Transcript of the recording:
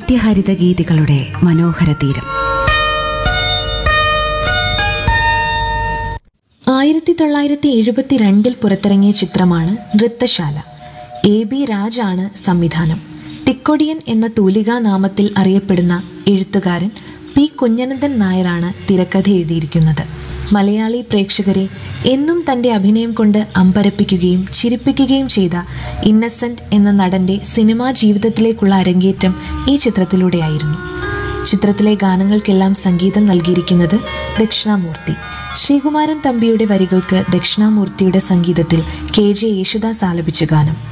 നിത്യഹരിത ഗീതികളുടെ മനോഹര തീരം ആയിരത്തി തൊള്ളായിരത്തി എഴുപത്തിരണ്ടിൽ പുറത്തിറങ്ങിയ ചിത്രമാണ് നൃത്തശാല എ ബി രാജാണ് സംവിധാനം തിക്കൊടിയൻ എന്ന തൂലികാ നാമത്തിൽ അറിയപ്പെടുന്ന എഴുത്തുകാരൻ പി കുഞ്ഞനന്ദൻ നായരാണ് തിരക്കഥ എഴുതിയിരിക്കുന്നത് മലയാളി പ്രേക്ഷകരെ എന്നും തൻ്റെ അഭിനയം കൊണ്ട് അമ്പരപ്പിക്കുകയും ചിരിപ്പിക്കുകയും ചെയ്ത ഇന്നസെന്റ് എന്ന നടന്റെ സിനിമാ ജീവിതത്തിലേക്കുള്ള അരങ്ങേറ്റം ഈ ചിത്രത്തിലൂടെയായിരുന്നു ചിത്രത്തിലെ ഗാനങ്ങൾക്കെല്ലാം സംഗീതം നൽകിയിരിക്കുന്നത് ദക്ഷിണാമൂർത്തി ശ്രീകുമാരൻ തമ്പിയുടെ വരികൾക്ക് ദക്ഷിണാമൂർത്തിയുടെ സംഗീതത്തിൽ കെ ജെ യേശുദാസ് ആലപിച്ച ഗാനം